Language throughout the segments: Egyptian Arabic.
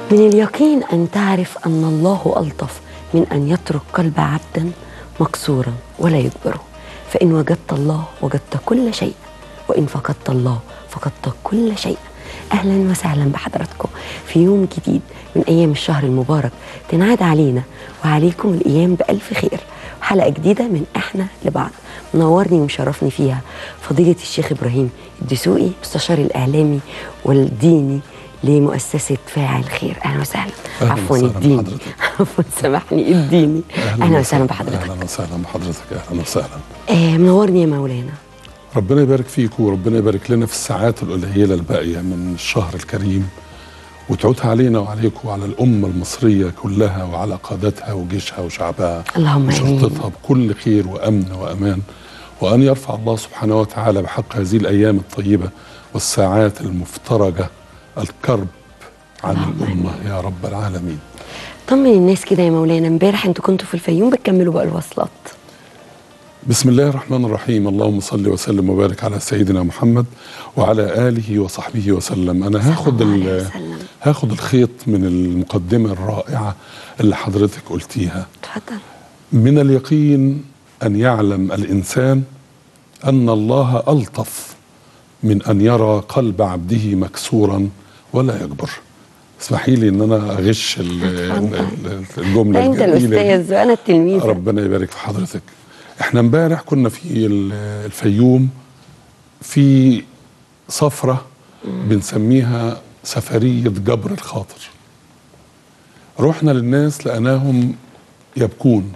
من اليقين أن تعرف أن الله ألطف من أن يترك قلب عبدا مكسورا ولا يجبره فإن وجدت الله وجدت كل شيء وإن فقدت الله فقدت كل شيء أهلا وسهلا بحضراتكم في يوم جديد من أيام الشهر المبارك تنعاد علينا وعليكم الأيام بألف خير حلقة جديدة من إحنا لبعض منورني ومشرفني فيها فضيلة الشيخ إبراهيم الدسوقي مستشار الإعلامي والديني لمؤسسة فاعل خير أهلا وسهلا أهلاً عفوا وسهلاً الديني بحضرتك. عفوا سامحني الديني أهلا وسهلا بحضرتك اهلا وسهلا بحضرتك اهلا وسهلا آه منورني يا مولانا ربنا يبارك فيك وربنا يبارك لنا في الساعات القليله الباقيه من الشهر الكريم وتعودها علينا وعليكم وعلى الامه المصريه كلها وعلى قادتها وجيشها وشعبها اللهم آمين. وشرطتها بكل خير وامن وامان وان يرفع الله سبحانه وتعالى بحق هذه الايام الطيبه والساعات المفترجه الكرب عن اللهم الامه يا رب العالمين طمن الناس كده يا مولانا امبارح انتوا كنتوا في الفيوم بتكملوا بقى الوصلات بسم الله الرحمن الرحيم اللهم صل وسلم وبارك على سيدنا محمد وعلى اله وصحبه وسلم انا هاخد الله عليه ال- وسلم. هاخد الخيط من المقدمه الرائعه اللي حضرتك قلتيها اتفضل من اليقين ان يعلم الانسان ان الله الطف من ان يرى قلب عبده مكسورا ولا يجبر اسمحي لي ان انا اغش ال- ال- الجمله لا انت الجميلة دي. الاستاذ وانا التلميذه ربنا يبارك في حضرتك احنا امبارح كنا في ال- الفيوم في سفرة بنسميها سفرية جبر الخاطر رحنا للناس لقناهم يبكون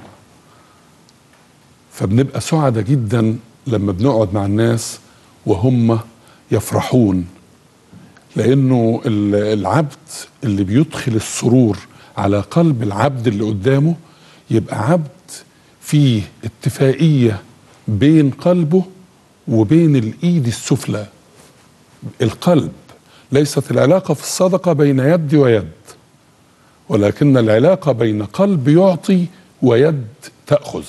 فبنبقى سعداء جدا لما بنقعد مع الناس وهم يفرحون لانه ال- العبد اللي بيدخل السرور على قلب العبد اللي قدامه يبقى عبد فيه اتفاقيه بين قلبه وبين الايد السفلى القلب ليست العلاقه في الصدقه بين يد ويد ولكن العلاقه بين قلب يعطي ويد تاخذ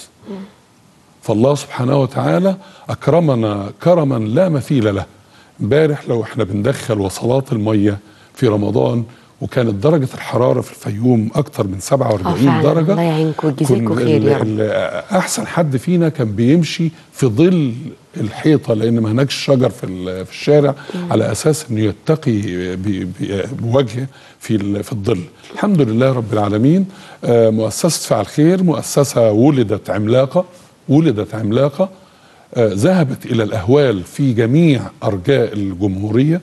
فالله سبحانه وتعالى اكرمنا كرما لا مثيل له امبارح لو احنا بندخل وصلات الميه في رمضان وكانت درجه الحراره في الفيوم اكتر من 47 فعلا. درجه الله يعينكم ويجزيكم كن- خير يا ال- رب. ال- احسن حد فينا كان بيمشي في ظل الحيطه لان ما هناكش شجر في ال- في الشارع على اساس انه يتقي ب- ب- بوجهه في ال- في الظل الحمد لله رب العالمين آه، مؤسسه فعل خير مؤسسه ولدت عملاقه ولدت عملاقه آه، ذهبت الى الاهوال في جميع ارجاء الجمهوريه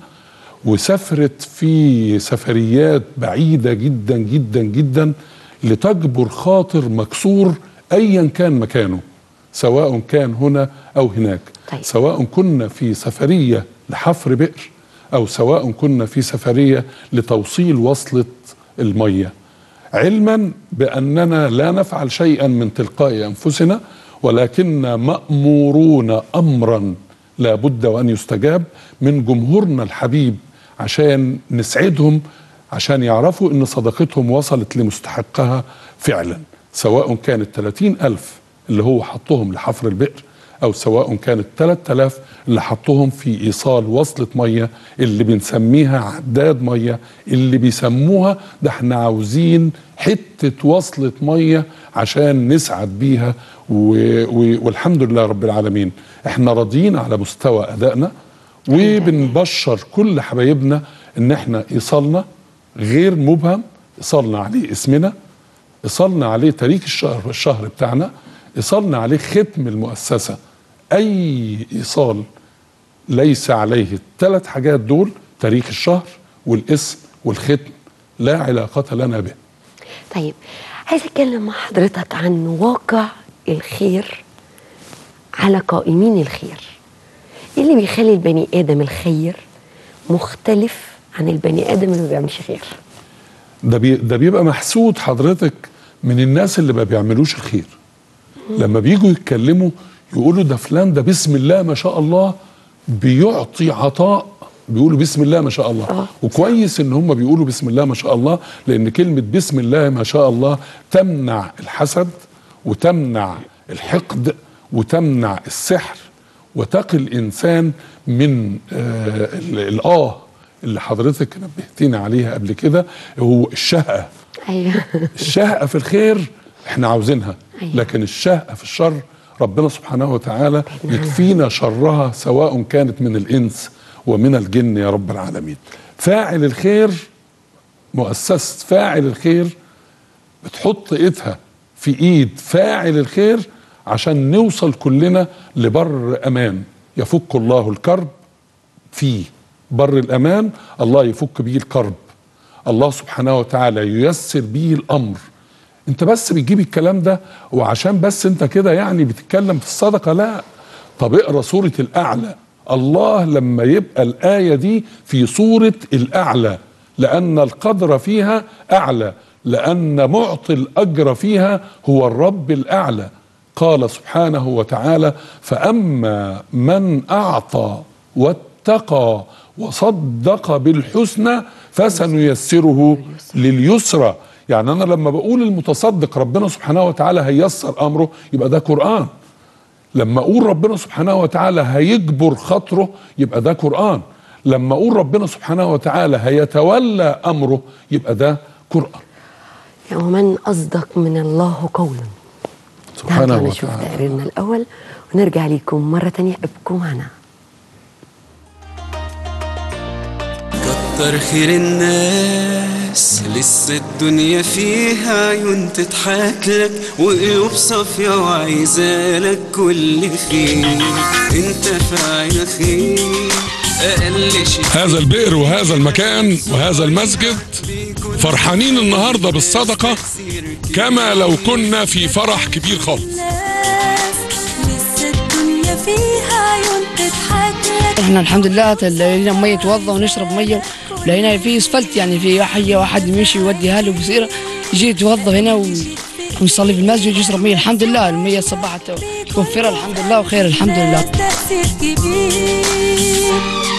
وسافرت في سفريات بعيده جدا جدا جدا لتجبر خاطر مكسور ايا كان مكانه سواء كان هنا او هناك طيب. سواء كنا في سفريه لحفر بئر او سواء كنا في سفريه لتوصيل وصله الميه علما باننا لا نفعل شيئا من تلقاء انفسنا ولكن مامورون امرا لا بد وان يستجاب من جمهورنا الحبيب عشان نسعدهم عشان يعرفوا ان صدقتهم وصلت لمستحقها فعلا سواء كانت 30 ألف اللي هو حطهم لحفر البئر أو سواء كانت 3000 اللي حطهم في إيصال وصلة مية اللي بنسميها عداد مية اللي بيسموها ده احنا عاوزين حتة وصلة مية عشان نسعد بيها و... و... والحمد لله رب العالمين احنا راضيين على مستوى أدائنا وبنبشر كل حبايبنا ان احنا ايصالنا غير مبهم ايصالنا عليه اسمنا ايصالنا عليه تاريخ الشهر الشهر بتاعنا ايصالنا عليه ختم المؤسسه اي ايصال ليس عليه الثلاث حاجات دول تاريخ الشهر والاسم والختم لا علاقه لنا به طيب عايز اتكلم مع حضرتك عن واقع الخير على قائمين الخير ايه اللي بيخلي البني ادم الخير مختلف عن البني ادم اللي ما بيعملش خير ده بي ده بيبقى محسود حضرتك من الناس اللي ما بيعملوش الخير لما بيجوا يتكلموا يقولوا ده فلان ده بسم الله ما شاء الله بيعطي عطاء بيقولوا بسم الله ما شاء الله آه. وكويس ان هم بيقولوا بسم الله ما شاء الله لان كلمه بسم الله ما شاء الله تمنع الحسد وتمنع الحقد وتمنع السحر وتقي الانسان من آه ال- الاه اللي حضرتك نبهتيني عليها قبل كده هو الشهقه ايوه الشهقه في الخير احنا عاوزينها أيوة. لكن الشهقه في الشر ربنا سبحانه وتعالى يكفينا شرها سواء كانت من الانس ومن الجن يا رب العالمين فاعل الخير مؤسسه فاعل الخير بتحط ايدها في ايد فاعل الخير عشان نوصل كلنا لبر امان يفك الله الكرب فيه بر الامان الله يفك بيه الكرب الله سبحانه وتعالى ييسر بيه الامر انت بس بتجيب الكلام ده وعشان بس انت كده يعني بتتكلم في الصدقه لا طب اقرا سوره الاعلى الله لما يبقى الايه دي في سوره الاعلى لان القدر فيها اعلى لان معطي الاجر فيها هو الرب الاعلى قال سبحانه وتعالى فاما من اعطى واتقى وصدق بالحسنى فسنيسره لليسرى يعني انا لما بقول المتصدق ربنا سبحانه وتعالى هيسر امره يبقى ده قران لما اقول ربنا سبحانه وتعالى هيجبر خاطره يبقى ده قران لما اقول ربنا سبحانه وتعالى هيتولى امره يبقى ده قران ومن اصدق من الله قولا سبحانه تعالوا نشوف وتعالى تقريرنا الاول ونرجع لكم مره تانية ابقوا معنا كتر خير الناس لسه الدنيا فيها عيون تضحك لك وقلوب صافية وعايزالك كل خير انت فاعل خير اقل شيء هذا البئر وهذا المكان وهذا المسجد فرحانين النهارده بالصدقه كما لو كنا في فرح كبير خالص الناس لسه الدنيا فيها عيون تضحك لك احنا الحمد لله لقينا ميه نتوضى ونشرب ميه لقينا في اسفلت يعني في حي واحد يمشي يوديها له بصيره يجي يتوضى هنا و- ويصلي في المسجد ويشرب ميه الحمد لله الميه صبحت توفر الحمد لله وخير الحمد لله تأثير كبير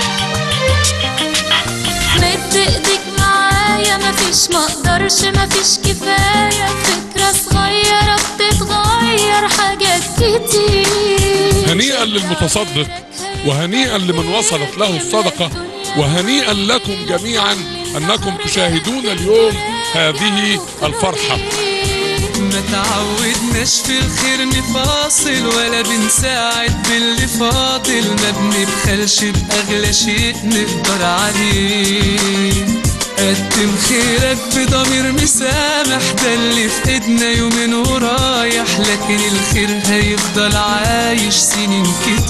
مد ايديك معايا مفيش مقدرش مفيش كفاية فكرة صغيرة بتتغير حاجات كتير هنيئا للمتصدق وهنيئا لمن وصلت له الصدقه وهنيئا لكم جميعا انكم تشاهدون اليوم هذه الفرحه ما تعودناش في الخير نفاصل ولا بنساعد باللي فاضل ما بنبخلش بأغلى شيء نقدر عليه قدم خيرك بضمير مسامح ده اللي في ايدنا يومين ورايح لكن الخير هيفضل عايش سنين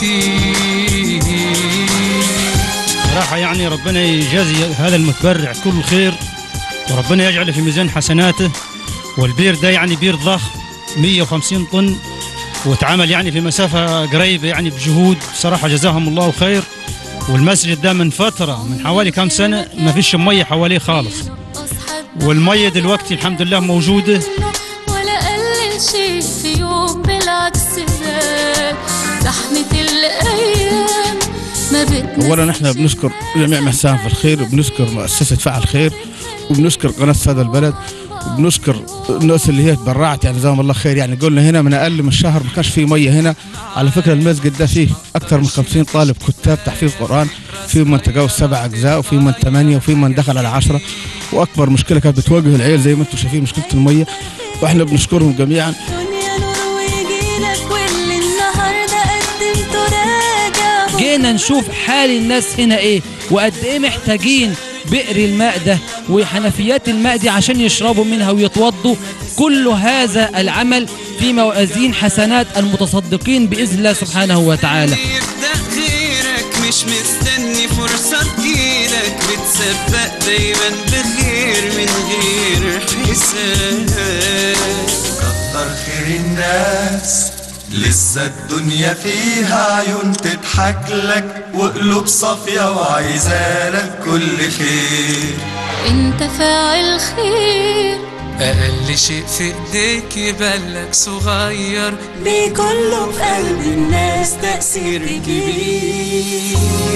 كتير صراحة يعني ربنا يجازي هذا المتبرع كل خير وربنا يجعله في ميزان حسناته والبير ده يعني بير ضخم 150 طن واتعمل يعني في مسافة قريبة يعني بجهود صراحة جزاهم الله خير والمسجد ده من فترة من حوالي كام سنة ما فيش مية حواليه خالص والمية دلوقتي الحمد لله موجودة ولا قلل شيء في يوم بالعكس زاد زحمة الأيام ما بتنسى اولا احنا بنشكر جميع من ساهم في الخير وبنشكر مؤسسه فعل خير وبنشكر قناه هذا البلد وبنشكر الناس اللي هي تبرعت يعني جزاهم الله خير يعني قلنا هنا من اقل من شهر ما كانش فيه ميه هنا على فكره المسجد ده فيه اكثر من 50 طالب كتاب تحفيظ قران في من تجاوز سبع اجزاء وفي من ثمانيه وفي من دخل على عشرة واكبر مشكله كانت بتواجه العيال زي ما انتم شايفين مشكله الميه واحنا بنشكرهم جميعا دنيا نور ويجيلك واللي النهارده قدمته راجع جينا نشوف حال الناس هنا ايه وقد ايه محتاجين بئر الماء ده وحنفيات الماء دي عشان يشربوا منها ويتوضوا كل هذا العمل في موازين حسنات المتصدقين باذن الله سبحانه وتعالى يبدأ خيرك مش مستني فرصة تجيلك بتسبق دايما بخير من غير حساب كتر خير الناس لسه الدنيا فيها عيون تضحك لك وقلوب صافية وعايزالك كل خير انت فاعل خير أقل شيء في إيديك يبلك صغير بيكون له في قلب الناس تأثير كبير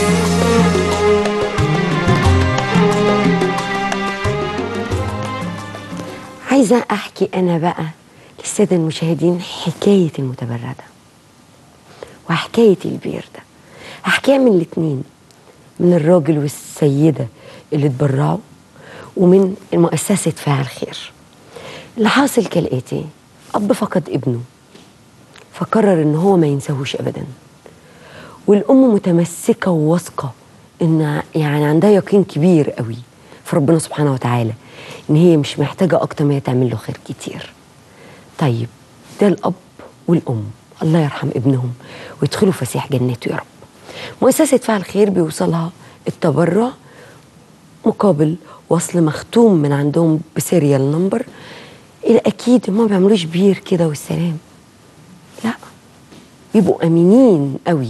عايزة أحكي أنا بقى للسادة المشاهدين حكاية المتبرع ده وحكاية البير ده هحكيها من الاتنين من الراجل والسيدة اللي اتبرعوا ومن مؤسسة فاعل خير اللي حاصل كالآتي أب فقد ابنه فقرر إن هو ما ينساهوش أبدا والأم متمسكة وواثقة إن يعني عندها يقين كبير قوي في ربنا سبحانه وتعالى إن هي مش محتاجة أكتر ما هي تعمل له خير كتير طيب ده الأب والأم الله يرحم ابنهم ويدخلوا فسيح جناته يا رب مؤسسة فعل خير بيوصلها التبرع مقابل وصل مختوم من عندهم بسيريال نمبر إلى أكيد ما بيعملوش بير كده والسلام لا يبقوا أمينين قوي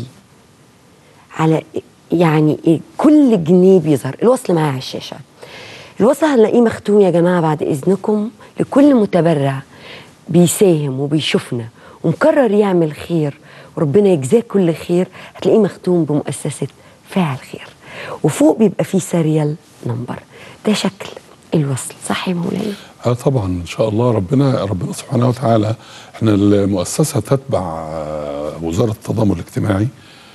على يعني إيه كل جنيه بيظهر الوصل معايا على الشاشة الوصل هنلاقيه مختوم يا جماعة بعد إذنكم لكل متبرع بيساهم وبيشوفنا ومقرر يعمل خير وربنا يجزاه كل خير هتلاقيه مختوم بمؤسسة فاعل خير وفوق بيبقى فيه سيريال نمبر ده شكل الوصل صح يا مولانا اه طبعا ان شاء الله ربنا ربنا سبحانه وتعالى احنا المؤسسه تتبع آه، وزاره التضامن الاجتماعي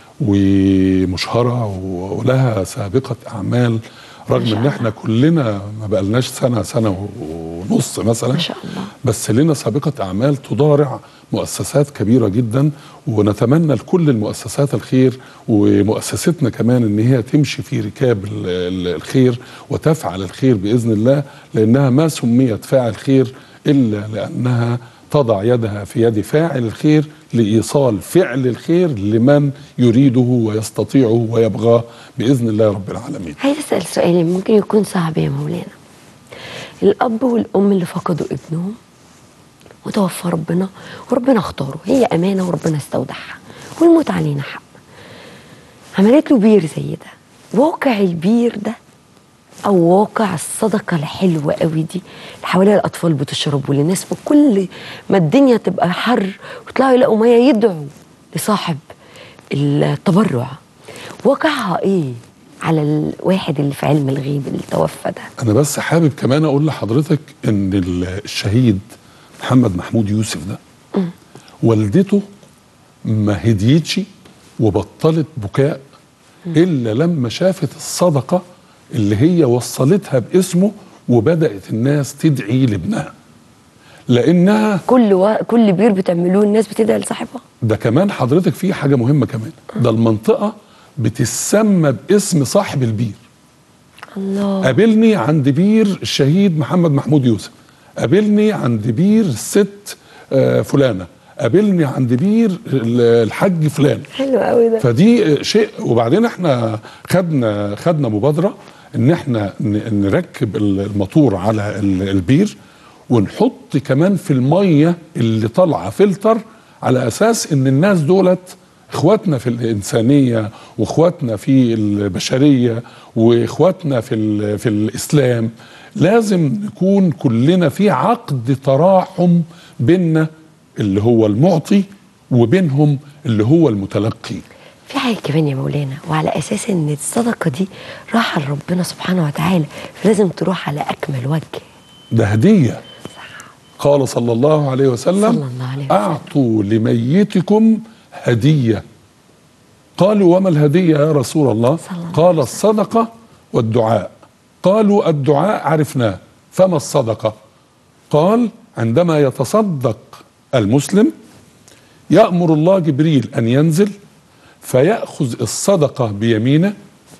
ومشهره و- ولها سابقه اعمال رغم ان احنا كلنا ما بقالناش سنه سنه ونص مثلا ما شاء الله بس لنا سابقة أعمال تضارع مؤسسات كبيرة جدا ونتمنى لكل المؤسسات الخير ومؤسستنا كمان إن هي تمشي في ركاب ال- ال- الخير وتفعل الخير بإذن الله لأنها ما سميت فاعل خير إلا لأنها تضع يدها في يد فاعل الخير لإيصال فعل الخير لمن يريده ويستطيعه ويبغاه بإذن الله رب العالمين عايز اسال سؤال ممكن يكون صعب يا مولانا الاب والام اللي فقدوا ابنهم وتوفى ربنا وربنا اختاره هي امانه وربنا استودعها والموت علينا حق عملت له بير زي ده واقع البير ده او واقع الصدقه الحلوه قوي دي اللي حواليها الاطفال بتشرب والناس في كل ما الدنيا تبقى حر ويطلعوا يلاقوا ميه يدعوا لصاحب التبرع واقعها ايه على الواحد اللي في علم الغيب اللي توفى ده انا بس حابب كمان اقول لحضرتك ان ال- الشهيد محمد محمود يوسف ده والدته ما هديتش وبطلت بكاء الا لما شافت الصدقه اللي هي وصلتها باسمه وبدات الناس تدعي لابنها لانها كل و... كل بير بتعملوه الناس بتدعي لصاحبها ده كمان حضرتك في حاجه مهمه كمان ده المنطقه بتسمى باسم صاحب البير الله قابلني عند بير الشهيد محمد محمود يوسف قابلني عند بير الست آه، فلانه قابلني عند بير ال- الحاج فلان حلو قوي ده فدي شيء وبعدين احنا خدنا خدنا مبادره ان احنا ن- نركب الموتور على ال- البير ونحط كمان في الميه اللي طالعه فلتر على اساس ان الناس دولت اخواتنا في الانسانيه واخواتنا في البشريه واخواتنا في ال- في الاسلام لازم نكون كلنا في عقد تراحم بيننا اللي هو المعطي وبينهم اللي هو المتلقي في حاجه كمان يا مولانا وعلى اساس ان الصدقه دي راحه لربنا سبحانه وتعالى فلازم تروح على اكمل وجه ده هدية قال صلى الله عليه وسلم صلى الله عليه وسلم. أعطوا لميتكم هدية قالوا وما الهدية يا رسول الله صلى الله قال الصدقة والدعاء قالوا الدعاء عرفناه فما الصدقة قال عندما يتصدق المسلم يأمر الله جبريل أن ينزل فيأخذ الصدقة بيمينه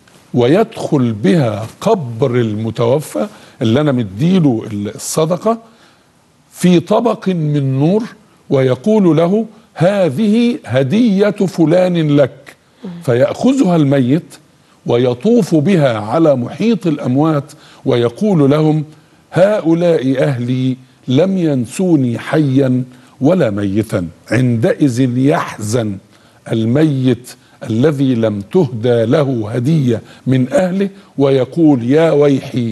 ويدخل بها قبر المتوفى اللي أنا مديله الصدقة في طبق من نور ويقول له هذه هدية فلان لك فيأخذها الميت ويطوف بها على محيط الأموات ويقول لهم هؤلاء أهلي لم ينسوني حيا ولا ميتا عندئذ يحزن الميت الذي لم تهدى له هدية من أهله ويقول يا ويحي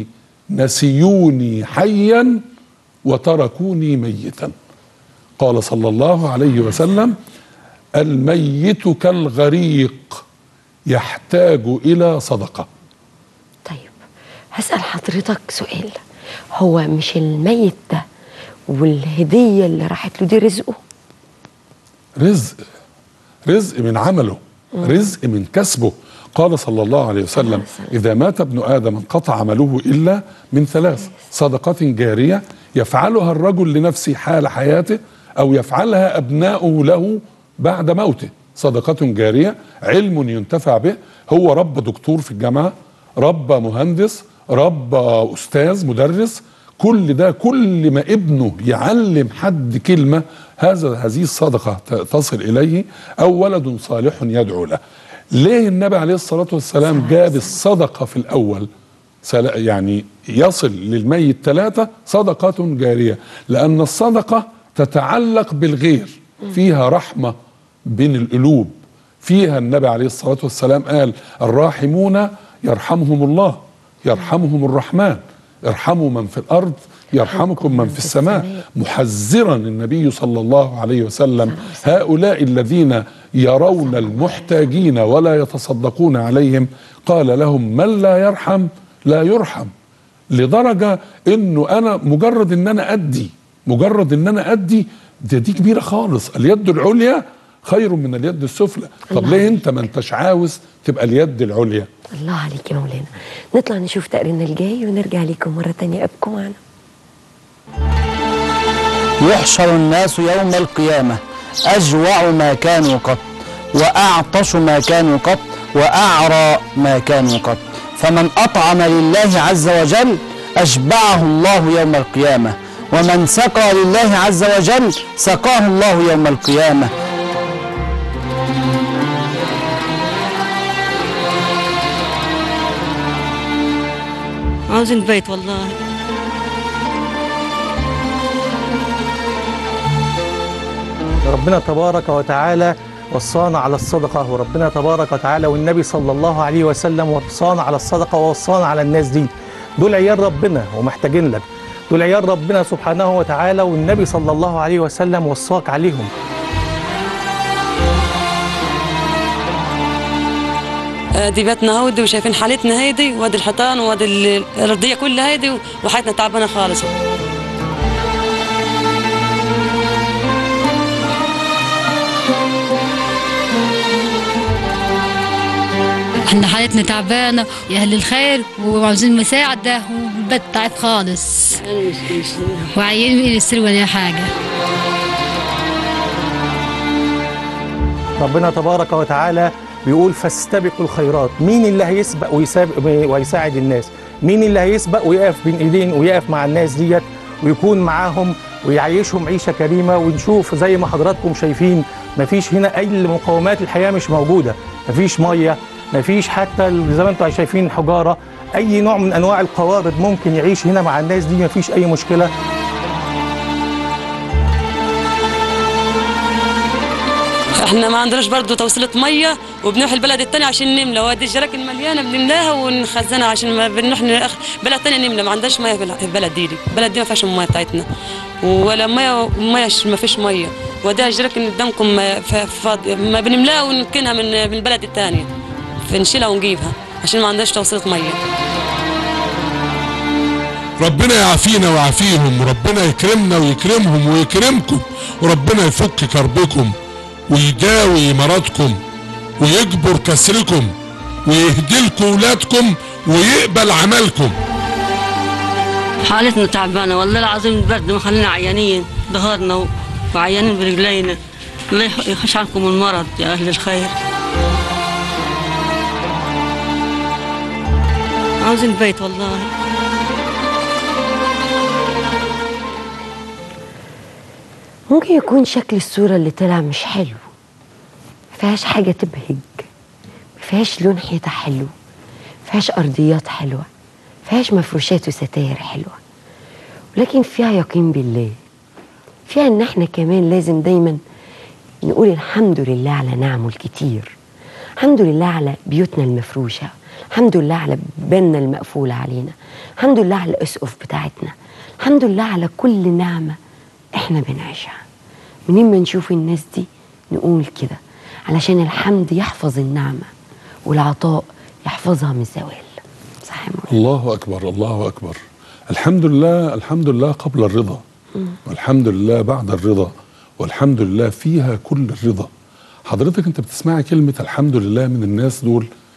نسيوني حيا وتركوني ميتا قال صلى الله عليه وسلم الميت كالغريق يحتاج الى صدقه طيب هسال حضرتك سؤال هو مش الميت ده والهديه اللي راحت له دي رزقه رزق رزق من عمله رزق من كسبه قال صلى الله عليه وسلم إذا مات ابن آدم انقطع عمله إلا من ثلاث صدقة جارية يفعلها الرجل لنفسه حال حياته أو يفعلها أبناؤه له بعد موته صدقة جارية علم ينتفع به هو رب دكتور في الجامعة رب مهندس رب أستاذ مدرس كل ده كل ما ابنه يعلم حد كلمة هذا هذه الصدقة ت- تصل إليه أو ولد صالح يدعو له ليه النبي عليه الصلاة والسلام جاب الصدقة في الأول سلا- يعني يصل للميت ثلاثة صدقة جارية لأن الصدقة تتعلق بالغير فيها رحمة بين القلوب فيها النبي عليه الصلاة والسلام قال الراحمون يرحمهم الله يرحمهم الرحمن ارحموا من في الأرض يرحمكم من في السماء محذرا النبي صلى الله عليه وسلم هؤلاء الذين يرون المحتاجين ولا يتصدقون عليهم قال لهم من لا يرحم لا يرحم لدرجة انه انا مجرد ان انا ادي مجرد ان انا ادي دي, دي كبيرة خالص اليد العليا خير من اليد السفلى طب الله ليه انت ما انتش عاوز تبقى اليد العليا الله عليك يا مولانا نطلع نشوف تقريرنا الجاي ونرجع لكم مرة تانية ابقوا معنا يحشر الناس يوم القيامة أجوع ما كانوا قط وأعطش ما كانوا قط وأعرى ما كانوا قط فمن أطعم لله عز وجل أشبعه الله يوم القيامة ومن سقى لله عز وجل سقاه الله يوم القيامة عاوزين بيت والله ربنا تبارك وتعالى وصانا على الصدقة وربنا تبارك وتعالى والنبي صلى الله عليه وسلم وصانا على الصدقة ووصانا على الناس دي دول عيال ربنا ومحتاجين لك دول عيال ربنا سبحانه وتعالى والنبي صلى الله عليه وسلم وصاك عليهم دي بيتنا هودي وشايفين حالتنا هيدي وادي الحيطان وادي ال- الارضيه كلها هيدي وحياتنا تعبانه خالص احنا حالتنا تعبانه يا اهل الخير وعاوزين مساعده والبيت تعب خالص وعيين من يستر ولا حاجه ربنا تبارك وتعالى بيقول فاستبقوا الخيرات مين اللي هيسبق ويسابق ويساعد الناس مين اللي هيسبق ويقف بين ايدين ويقف مع الناس ديت ويكون معاهم ويعيشهم عيشه كريمه ونشوف زي ما حضراتكم شايفين مفيش هنا اي مقومات الحياه مش موجوده مفيش ميه مفيش حتى زي ما انتم شايفين حجاره اي نوع من انواع القوارض ممكن يعيش هنا مع الناس دي مفيش اي مشكله احنا ما عندناش برضه توصيله ميه وبنروح البلد التاني عشان نملى وادي الجراكن مليانه بنملاها ونخزنها عشان ما بنروح نأخ... بلد تاني نملى ما عندناش ميه في الع- في البلد دي, دي البلد دي ما فيهاش الميه بتاعتنا ولا ميه ميه ما فيش ميه وادي الجراكن قدامكم ما- ف- فاضي ما بنملاها ونركنها من من البلد التانية فنشيلها ونجيبها عشان ما عندناش توصيله ميه ربنا يعافينا ويعافيهم وربنا يكرمنا ويكرمهم ويكرمكم وربنا يفك كربكم ويداوي مرضكم ويجبر كسركم ويهدي لكم ولادكم ويقبل عملكم حالتنا تعبانه والله العظيم البرد مخلينا عيانين ظهرنا و- وعيانين برجلينا الله يح- يخش عنكم المرض يا اهل الخير عاوزين بيت والله ممكن يكون شكل الصورة اللي طلع مش حلو مفيهاش حاجة تبهج مفيهاش لون حيطة حلو مفيهاش أرضيات حلوة مفيهاش مفروشات وستاير حلوة ولكن فيها يقين بالله فيها ان احنا كمان لازم دايما نقول الحمد لله على نعمه الكتير الحمد لله على بيوتنا المفروشة الحمد لله على بيباننا المقفولة علينا الحمد لله على الأسقف بتاعتنا الحمد لله على كل نعمة احنا بنعيشها منين ما نشوف الناس دي نقول كده علشان الحمد يحفظ النعمة والعطاء يحفظها من الزوال صح يا الله اكبر الله اكبر الحمد لله الحمد لله قبل الرضا مولانا؟ والحمد لله بعد الرضا والحمد لله فيها كل الرضا حضرتك انت بتسمعي كلمة الحمد لله من الناس دول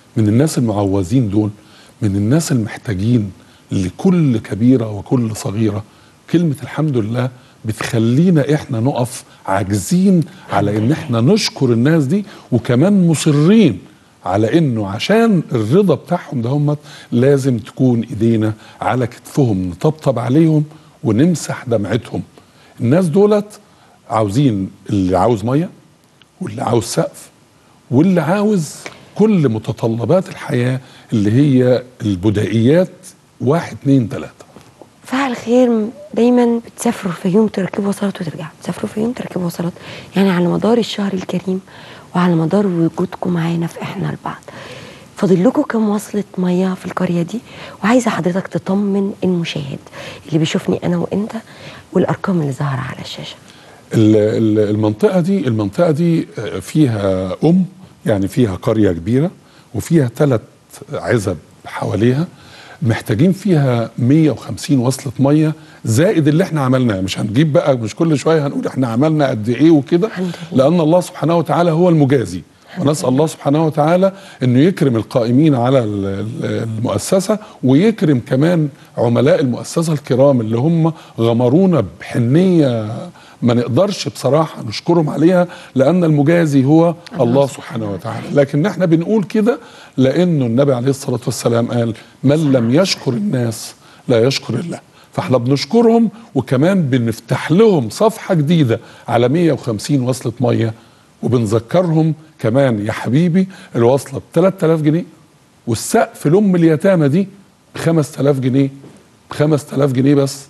من الناس المعوزين دول من الناس المحتاجين لكل كبيره وكل صغيره كلمه الحمد لله بتخلينا احنا نقف عاجزين على ان احنا نشكر الناس دي وكمان مصرين على انه عشان الرضا بتاعهم ده هم لازم تكون ايدينا على كتفهم نطبطب عليهم ونمسح دمعتهم الناس دولت عاوزين اللي عاوز ميه واللي عاوز سقف واللي عاوز كل متطلبات الحياه اللي هي البدائيات واحد اتنين تلاته فعل خير دايما بتسافروا الفيوم تركبوا وصلات وترجعوا تسافروا الفيوم تركبوا وصلات يعني على مدار الشهر الكريم وعلى مدار وجودكم معانا في احنا البعض فاضل لكم كم وصلة مية في القرية دي وعايزة حضرتك تطمن المشاهد اللي بيشوفني أنا وأنت والأرقام اللي ظاهرة على الشاشة ال- ال- المنطقة دي المنطقة دي فيها أم يعني فيها قرية كبيرة وفيها ثلاث عزب حواليها محتاجين فيها 150 وصلة مية زائد اللي احنا عملناه مش هنجيب بقى مش كل شوية هنقول احنا عملنا قد ايه وكده لأن الله سبحانه وتعالى هو المجازي ونسأل الله سبحانه وتعالى انه يكرم القائمين على ال- ال- المؤسسة ويكرم كمان عملاء المؤسسة الكرام اللي هم غمرونا بحنية ما نقدرش بصراحة نشكرهم عليها لأن المجازي هو الله سبحانه وتعالى لكن احنا بنقول كده لأنه النبي عليه الصلاة والسلام قال من لم يشكر الناس لا يشكر الله فاحنا بنشكرهم وكمان بنفتح لهم صفحة جديدة على 150 وصلة مية وبنذكرهم كمان يا حبيبي الوصلة ب 3000 جنيه والسقف لأم اليتامى دي ب 5000 جنيه ب 5000 جنيه بس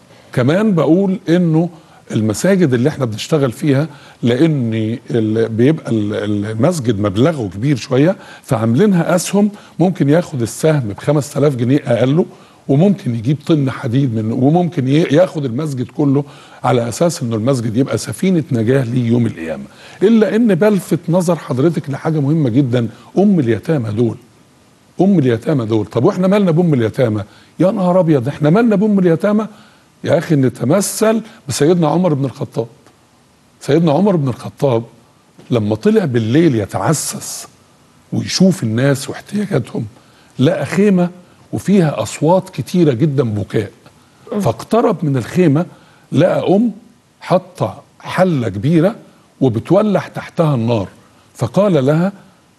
كمان بقول انه المساجد اللي احنا بنشتغل فيها لان ال- بيبقى ال- المسجد مبلغه كبير شويه فعاملينها اسهم ممكن ياخد السهم ب 5000 جنيه اقله وممكن يجيب طن حديد منه وممكن ي- ياخد المسجد كله على اساس انه المسجد يبقى سفينه نجاه ليه يوم القيامه الا ان بلفت نظر حضرتك لحاجه مهمه جدا ام اليتامى دول ام اليتامى دول طب واحنا مالنا بام اليتامى يا نهار ابيض احنا مالنا بام اليتامى يا اخي نتمثل بسيدنا عمر بن الخطاب سيدنا عمر بن الخطاب لما طلع بالليل يتعسس ويشوف الناس واحتياجاتهم لقى خيمه وفيها اصوات كتيره جدا بكاء فاقترب من الخيمه لقى ام حاطه حله كبيره وبتولع تحتها النار فقال لها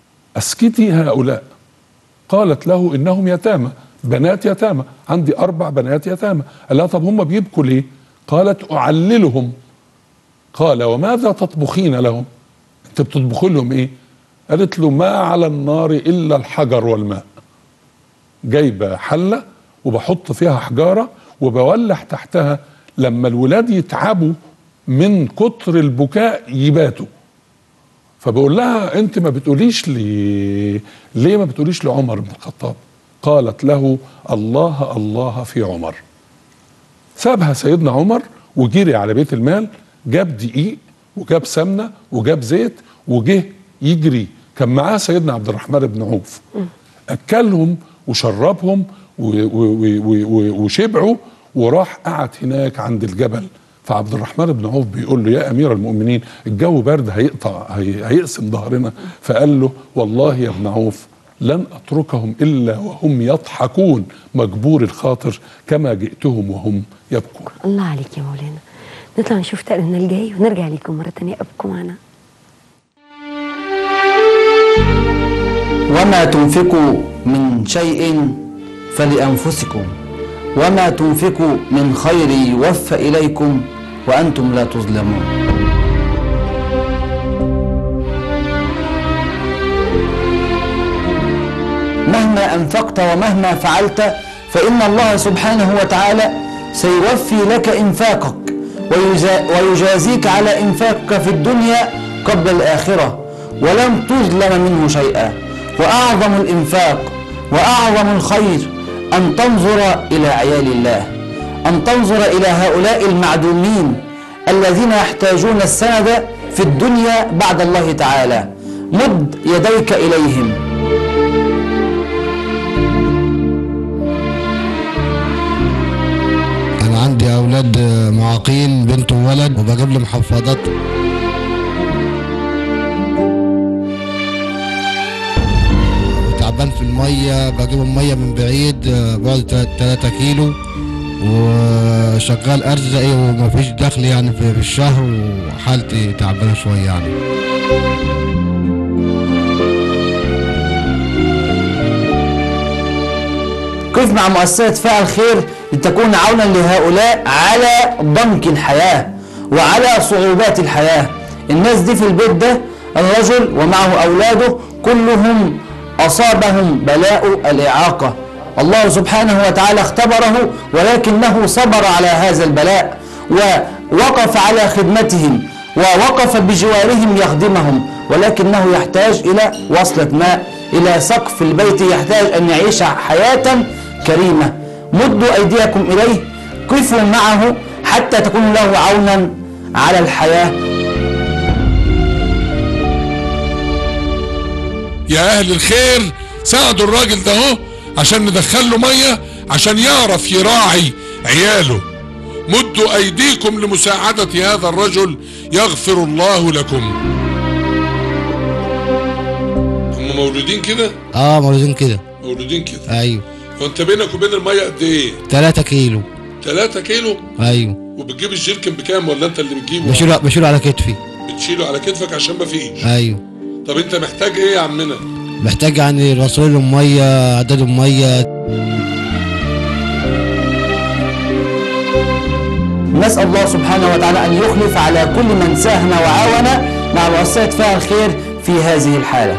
اسكتي هؤلاء قالت له انهم يتامى بنات يتامى عندي اربع بنات يتامى قال لها طب هم بيبكوا ليه قالت اعللهم قال وماذا تطبخين لهم انت بتطبخي لهم ايه قالت له ما على النار الا الحجر والماء جايبه حله وبحط فيها حجاره وبولع تحتها لما الولاد يتعبوا من كتر البكاء يباتوا فبقول لها انت ما بتقوليش لي ليه ما بتقوليش لعمر بن الخطاب قالت له الله الله في عمر سابها سيدنا عمر وجري على بيت المال جاب دقيق وجاب سمنه وجاب زيت وجه يجري كان معاه سيدنا عبد الرحمن بن عوف اكلهم وشربهم و- و- و- و- و- وشبعوا وراح قعد هناك عند الجبل فعبد الرحمن بن عوف بيقول له يا امير المؤمنين الجو برد هيقطع هي هيقسم ظهرنا فقال له والله يا ابن عوف لن اتركهم الا وهم يضحكون مجبور الخاطر كما جئتهم وهم يبكون الله عليك يا مولانا نطلع نشوف تقريرنا الجاي ونرجع لكم مرة تانية ابقوا معنا وما تنفقوا من شيء فلأنفسكم وما تنفقوا من خير يوفى إليكم وأنتم لا تظلمون مهما أنفقت ومهما فعلت فإن الله سبحانه وتعالى سيوفي لك إنفاقك ويجا- ويجازيك على إنفاقك في الدنيا قبل الآخرة ولن تظلم منه شيئا وأعظم الإنفاق وأعظم الخير أن تنظر إلى عيال الله أن تنظر إلى هؤلاء المعدومين الذين يحتاجون السند في الدنيا بعد الله تعالى مد يديك إليهم انا عندي اولاد معاقين بنت وولد وبجيب لهم محفظات تعبان في الميه بجيب الميه من بعيد آه، بعد 3 كيلو وشغال ارزقي ومفيش دخل يعني في في الشهر وحالتي تعبانه شويه يعني كيف مع مؤسسة فاعل خير لتكون عونا لهؤلاء على ضنك الحياة وعلى صعوبات الحياة الناس دي في البيت ده الرجل ومعه أولاده كلهم أصابهم بلاء الإعاقة الله سبحانه وتعالى اختبره ولكنه صبر على هذا البلاء ووقف على خدمتهم ووقف بجوارهم يخدمهم ولكنه يحتاج إلى وصلة ماء إلى سقف البيت يحتاج أن يعيش حياة كريمة مدوا أيديكم إليه قفوا معه حتى تكونوا له عونا على الحياة يا اهل الخير ساعدوا الراجل ده اهو عشان ندخل له ميه عشان يعرف يراعي عياله مدوا ايديكم لمساعدة هذا الرجل يغفر الله لكم هم مولودين كده اه مولودين كده مولودين كده ايوه وانت بينك وبين الميه قد ايه 3 كيلو 3 كيلو ايوه وبتجيب الجيركن بكام ولا انت اللي بتجيبه بشيله بشيله على كتفي بتشيله على كتفك عشان ما فيش ايوه طب انت محتاج ايه يا عمنا محتاج يعني رسول الميه عدد الميه نسأل الله سبحانه وتعالى أن يخلف على كل من ساهم وعاون مع مؤسسة فاعل خير في هذه الحالة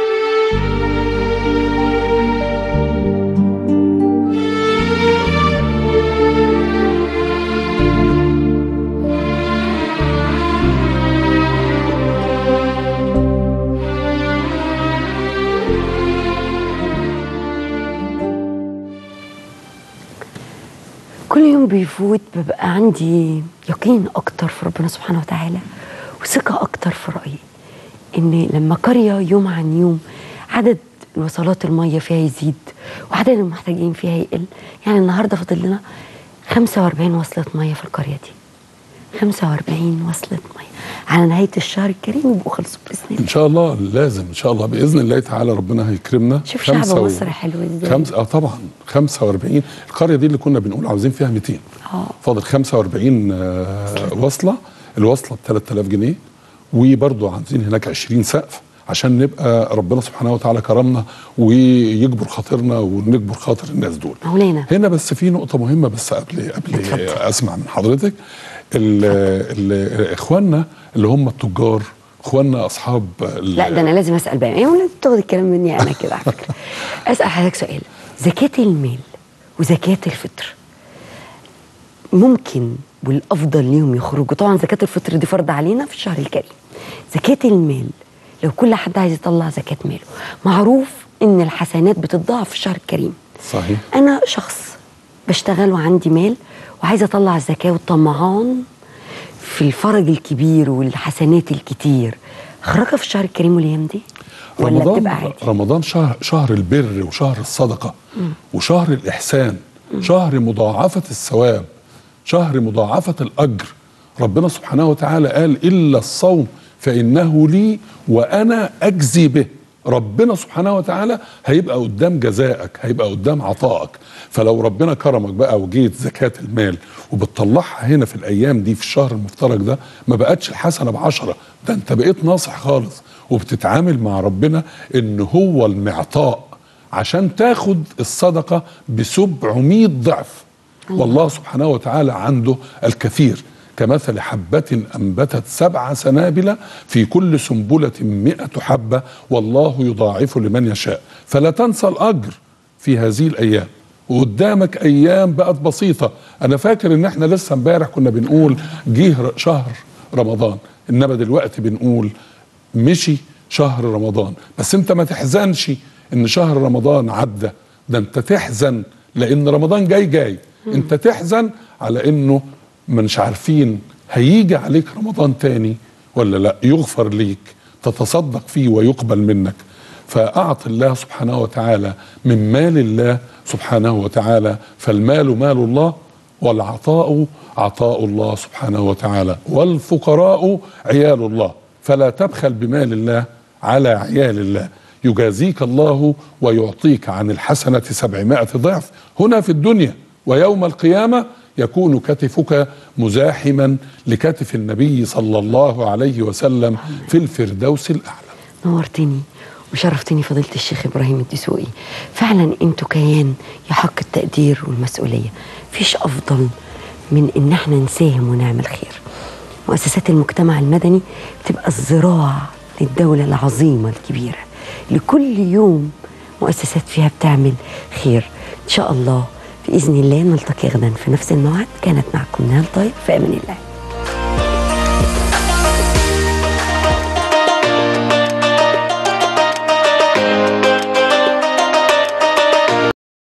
كل يوم بيفوت ببقى عندي يقين اكتر في ربنا سبحانه وتعالى وثقه اكتر في رايي ان لما قريه يوم عن يوم عدد وصلات الميه فيها يزيد وعدد المحتاجين فيها يقل يعني النهارده فاضل لنا 45 وصله ميه في القريه دي 45 وصله ميه على نهايه الشهر الكريم يبقوا خلصوا باذن الله ان شاء الله لازم ان شاء الله باذن الله تعالى ربنا هيكرمنا شوف شعب خمسة و- مصر حلو ازاي خمسة اه طبعا 45 القريه دي اللي كنا بنقول عاوزين فيها 200 اه فاضل 45 آه وصله الوصله ب 3000 جنيه وبرضه عاوزين هناك 20 سقف عشان نبقى ربنا سبحانه وتعالى كرمنا ويجبر خاطرنا ونجبر خاطر الناس دول مولانا هنا بس في نقطة مهمة بس قبل قبل أسمع من حضرتك ال ال إخواننا اللي هم التجار إخواننا أصحاب ال- لا ده انا لازم اسال بقى ايه ولا تاخد الكلام مني انا كده على فكره اسال حضرتك سؤال زكاه المال وزكاه الفطر ممكن والافضل ليهم يخرجوا طبعا زكاه الفطر دي فرض علينا في الشهر الكريم زكاه المال لو كل حد عايز يطلع زكاه ماله معروف ان الحسنات بتتضاعف في الشهر الكريم صحيح انا شخص بشتغل وعندي مال وعايزه اطلع الزكاه والطمعان في الفرج الكبير والحسنات الكتير اخرجها في الشهر الكريم والايام دي ولا بتبقى رمضان عادي رمضان شهر شهر البر وشهر الصدقة مم. وشهر الإحسان شهر مضاعفة الثواب شهر مضاعفة الأجر ربنا سبحانه وتعالى قال إلا الصوم فإنه لي وأنا أجزي به ربنا سبحانه وتعالى هيبقى قدام جزائك هيبقى قدام عطائك فلو ربنا كرمك بقى وجيت زكاة المال وبتطلعها هنا في الأيام دي في الشهر المفترج ده ما بقتش الحسنة بعشرة ده أنت بقيت ناصح خالص وبتتعامل مع ربنا إن هو المعطاء عشان تاخد الصدقة بسبعمية ضعف والله سبحانه وتعالى عنده الكثير كمثل حبة أنبتت سبع سنابل في كل سنبلة مئة حبة والله يضاعف لمن يشاء فلا تنسى الأجر في هذه الأيام وقدامك أيام بقت بسيطة أنا فاكر إن إحنا لسه امبارح كنا بنقول جه شهر رمضان إنما دلوقتي بنقول مشي شهر رمضان بس انت ما تحزنش ان شهر رمضان عدى ده انت تحزن لان رمضان جاي جاي انت تحزن على انه مش عارفين هيجي عليك رمضان تاني ولا لا يغفر ليك تتصدق فيه ويقبل منك فأعط الله سبحانه وتعالى من مال الله سبحانه وتعالى فالمال مال الله والعطاء عطاء الله سبحانه وتعالى والفقراء عيال الله فلا تبخل بمال الله على عيال الله يجازيك الله ويعطيك عن الحسنة سبعمائة ضعف هنا في الدنيا ويوم القيامة يكون كتفك مزاحما لكتف النبي صلى الله عليه وسلم في الفردوس الأعلى نورتني وشرفتني فضيلة الشيخ إبراهيم الدسوقي فعلا أنتوا كيان يحق التقدير والمسؤولية فيش أفضل من إن احنا نساهم ونعمل خير مؤسسات المجتمع المدني بتبقى الذراع للدولة العظيمة الكبيرة لكل يوم مؤسسات فيها بتعمل خير إن شاء الله بإذن الله نلتقي غدا في نفس الموعد كانت معكم نهال طيب في أمان الله